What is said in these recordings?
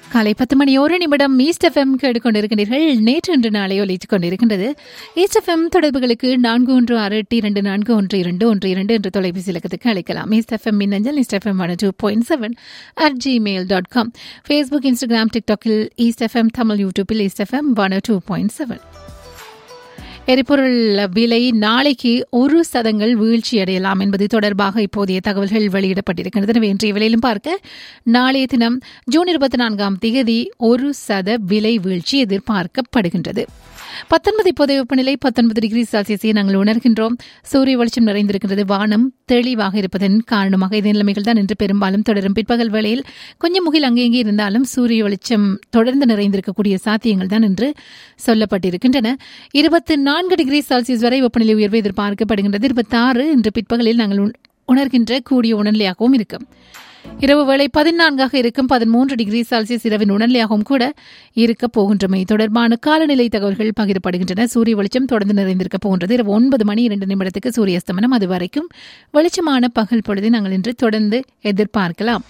காலை பத்து மணி ஒரு நிமிடம் ஈஸ்ட் எஃப்எம் கேட்டுக்கொண்டிருக்கிறீர்கள் நேற்று இன்று நாளை ஒலித்துக் கொண்டிருக்கின்றது ஈஸ்ட் எஃப்எம் தொடர்புகளுக்கு நான்கு ஒன்று ஆறு எட்டு இரண்டு நான்கு ஒன்று இரண்டு ஒன்று இரண்டு என்ற தொலைபேசி இலக்கத்துக்கு அழைக்கலாம் ஈஸ்ட் எஃப்எம் மின்னஞ்சல் East FM one two point seven at Gmail dot com Facebook Instagram டிக்டாக்கில் ஈஸ்ட் எஃப்எம் தமிழ் யூடியூப்பில் East FM one two point seven எரிபொருள் விலை நாளைக்கு ஒரு சதங்கள் வீழ்ச்சி அடையலாம் என்பது தொடர்பாக இப்போதைய தகவல்கள் வெளியிடப்பட்டிருக்கின்றன எனவே இன்றைய விலையிலும் பார்க்க நாளைய தினம் ஜூன் இருபத்தி நான்காம் தேதி ஒரு சத விலை வீழ்ச்சி எதிர்பார்க்கப்படுகின்றது பத்தொன்பது இப்போதைய வெப்பநிலை பத்தொன்பது டிகிரி செல்சியஸை நாங்கள் உணர்கின்றோம் சூரிய வெளிச்சம் நிறைந்திருக்கிறது வானம் தெளிவாக இருப்பதன் காரணமாக இதே நிலைமைகள் தான் இன்று பெரும்பாலும் தொடரும் பிற்பகல் வேளையில் கொஞ்சம் முகில் அங்கேயே இருந்தாலும் சூரிய வெளிச்சம் தொடர்ந்து நிறைந்திருக்கக்கூடிய சாத்தியங்கள் தான் என்று சொல்லப்பட்டிருக்கின்றன இருபத்தி நான்கு டிகிரி செல்சியஸ் வரை வெப்பநிலை உயர்வு எதிர்பார்க்கப்படுகின்றது இருபத்தாறு இன்று பிற்பகலில் நாங்கள் உணர்கின்ற கூடிய உணர்நிலையாகவும் இருக்கும் இரவு வேளை பதினான்காக இருக்கும் பதிமூன்று டிகிரி செல்சியஸ் இரவின் உணர்நிலையாகவும் கூட இருக்க போகின்றமை தொடர்பான காலநிலை தகவல்கள் பகிரப்படுகின்றன சூரிய வெளிச்சம் தொடர்ந்து நிறைந்திருக்க போகின்றது இரவு ஒன்பது மணி இரண்டு நிமிடத்துக்கு சூரிய அஸ்தமனம் அது வரைக்கும் வெளிச்சமான பகல் பொழுதை நாங்கள் இன்று தொடர்ந்து எதிர்பார்க்கலாம்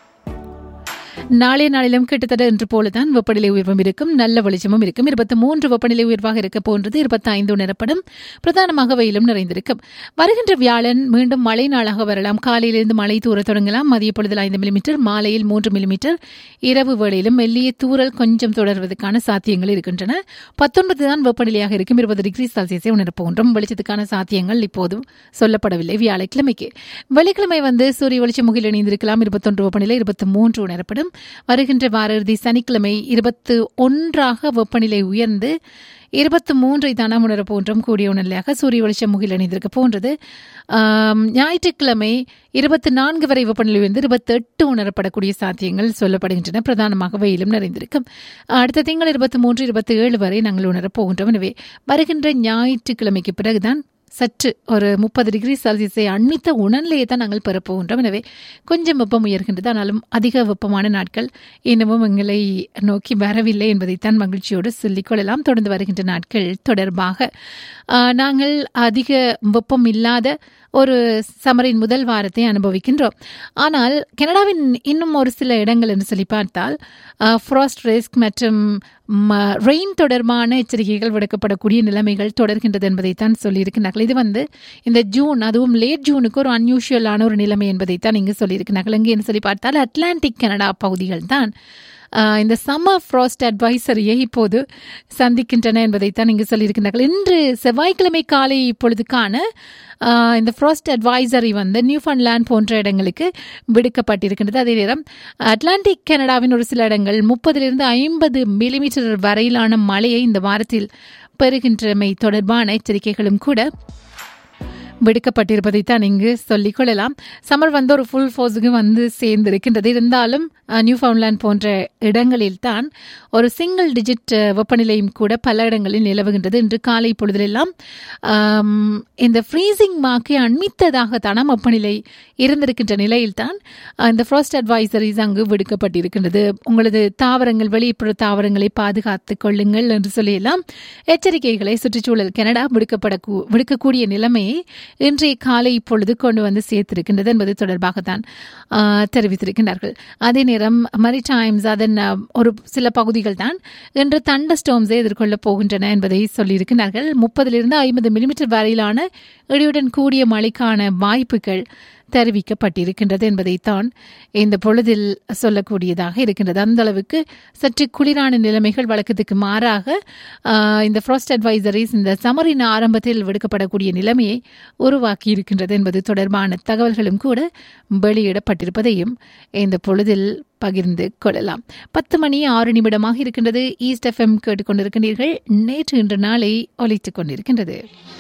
நாளைய நாளிலும் கிட்டத்தட்ட இன்று போலதான் வெப்பநிலை உயர்வும் இருக்கும் நல்ல வெளிச்சமும் இருக்கும் இருபத்தி மூன்று வெப்பநிலை உயர்வாக இருக்க போன்றது இருபத்தி ஐந்து உணரப்படும் பிரதானமாக வெயிலும் நிறைந்திருக்கும் வருகின்ற வியாழன் மீண்டும் மழை நாளாக வரலாம் காலையிலிருந்து மழை தூர தொடங்கலாம் மதிய பொழுதில் ஐந்து மில்லிமீட்டர் மாலையில் மூன்று மில்லிமீட்டர் இரவு வேளையிலும் மெல்லிய தூரல் கொஞ்சம் தொடர்வதற்கான சாத்தியங்கள் இருக்கின்றன பத்தொன்பது தான் வெப்பநிலையாக இருக்கும் இருபது டிகிரி செல்சியஸை உணரப்போகின்றோம் வெளிச்சத்துக்கான சாத்தியங்கள் இப்போதும் சொல்லப்படவில்லை வியாழக்கிழமைக்கு வெள்ளிக்கிழமை வந்து சூரிய வெளிச்சம் முகில் இணைந்திருக்கலாம் இருபத்தொன்று வெப்பநிலை இருபத்தி மூன்று உணரப்படும் வருகின்ற வார இறுதி சனிக்கிழமை இருபத்து ஒன்றாக வெப்பநிலை உயர்ந்து இருபத்தி மூன்றை தானா உணர போன்றும் கூடிய உணர்நிலையாக சூரிய வெளிச்சம் முகில் அணிந்திருக்க போன்றது ஞாயிற்றுக்கிழமை இருபத்தி நான்கு வரை வெப்பநிலை உயர்ந்து இருபத்தி எட்டு உணரப்படக்கூடிய சாத்தியங்கள் சொல்லப்படுகின்றன பிரதானமாக வெயிலும் நிறைந்திருக்கும் அடுத்த திங்கள் இருபத்தி மூன்று இருபத்தி ஏழு வரை நாங்கள் உணரப் போகின்றோம் எனவே வருகின்ற ஞாயிற்றுக்கிழமைக்கு பிறகுதான் சற்று ஒரு முப்பது டிகிரி செல்சியஸை அண்மித்த உணர்நிலையை தான் நாங்கள் பெறப்போகின்றோம் எனவே கொஞ்சம் வெப்பம் உயர்கின்றது ஆனாலும் அதிக வெப்பமான நாட்கள் இன்னமும் எங்களை நோக்கி வரவில்லை என்பதைத்தான் மகிழ்ச்சியோடு சொல்லிக்கொள்ளலாம் தொடர்ந்து வருகின்ற நாட்கள் தொடர்பாக நாங்கள் அதிக வெப்பம் இல்லாத ஒரு சமரின் முதல் வாரத்தை அனுபவிக்கின்றோம் ஆனால் கனடாவின் இன்னும் ஒரு சில இடங்கள் என்று சொல்லி பார்த்தால் ஃப்ராஸ்ட் ரிஸ்க் மற்றும் ரெயின் தொடர்பான எச்சரிக்கைகள் விடுக்கப்படக்கூடிய நிலைமைகள் தொடர்கின்றது என்பதைத்தான் சொல்லியிருக்கிறார்கள் இது வந்து இந்த ஜூன் அதுவும் லேட் ஜூனுக்கு ஒரு அன்யூஷுவலான ஒரு நிலைமை என்பதைத்தான் இங்கு சொல்லியிருக்கிறார்கள் இங்கே என்று சொல்லி பார்த்தால் அட்லாண்டிக் கனடா பகுதிகள் தான் இந்த சம்மர் ஃப்ராஸ்ட் அட்வைசரியை இப்போது சந்திக்கின்றன என்பதைத்தான் இங்கு சொல்லியிருக்கிறார்கள் இன்று செவ்வாய்க்கிழமை காலை இப்பொழுதுக்கான இந்த ஃப்ராஸ்ட் அட்வைசரி வந்து நியூ ஃபன்லேண்ட் போன்ற இடங்களுக்கு விடுக்கப்பட்டிருக்கின்றது அதே நேரம் அட்லாண்டிக் கனடாவின் ஒரு சில இடங்கள் முப்பதிலிருந்து ஐம்பது மில்லிமீட்டர் வரையிலான மழையை இந்த வாரத்தில் பெறுகின்றமை தொடர்பான எச்சரிக்கைகளும் கூட விடுக்கப்பட்டிருப்பதைத்தான் இங்கு சொல்லிக் கொள்ளலாம் சம்மர் வந்து ஒரு ஃபுல் ஃபோர்ஸுக்கு வந்து சேர்ந்திருக்கின்றது இருந்தாலும் நியூ ஃபவுண்ட்லேண்ட் போன்ற இடங்களில் தான் ஒரு சிங்கிள் டிஜிட் வெப்பநிலையும் கூட பல இடங்களில் நிலவுகின்றது இன்று காலை பொழுதிலெல்லாம் இந்த ஃப்ரீசிங் மார்க்கை அண்மித்ததாகத்தான வெப்பநிலை இருந்திருக்கின்ற நிலையில்தான் இந்த ஃப்ராஸ்ட் அட்வைசரிஸ் அங்கு விடுக்கப்பட்டிருக்கின்றது உங்களது தாவரங்கள் வெளிப்புற தாவரங்களை பாதுகாத்துக் கொள்ளுங்கள் என்று சொல்லியெல்லாம் எச்சரிக்கைகளை சுற்றுச்சூழல் கனடா விடுக்கப்பட விடுக்கக்கூடிய நிலைமையை இன்றைய காலை இப்பொழுது கொண்டு வந்து சேர்த்திருக்கின்றது என்பது தொடர்பாகத்தான் தெரிவித்திருக்கின்றார்கள் அதே நேரம் மரிடைம்ஸ் அதன் ஒரு சில பகுதிகள் தான் இன்று தண்ட ஸ்டோம்ஸை எதிர்கொள்ள போகின்றன என்பதை சொல்லியிருக்கிறார்கள் முப்பதிலிருந்து ஐம்பது மில்லிமீட்டர் வரையிலான இடியுடன் கூடிய மழைக்கான வாய்ப்புகள் தெரிவிக்கப்பட்டிருக்கின்றது என்பதைத்தான் இந்த பொழுதில் சொல்லக்கூடியதாக இருக்கின்றது அந்த அளவுக்கு சற்று குளிரான நிலைமைகள் வழக்கத்துக்கு மாறாக இந்த ஃப்ராஸ்ட் அட்வைசரிஸ் இந்த சமரின் ஆரம்பத்தில் விடுக்கப்படக்கூடிய நிலைமையை உருவாக்கி இருக்கின்றது என்பது தொடர்பான தகவல்களும் கூட வெளியிடப்பட்டிருப்பதையும் இந்த பொழுதில் பகிர்ந்து கொள்ளலாம் பத்து மணி ஆறு நிமிடமாக இருக்கின்றது ஈஸ்ட் எஃப்எம் கேட்டுக்கொண்டிருக்கின்றீர்கள் நேற்று இன்று நாளை ஒலித்துக் கொண்டிருக்கின்றது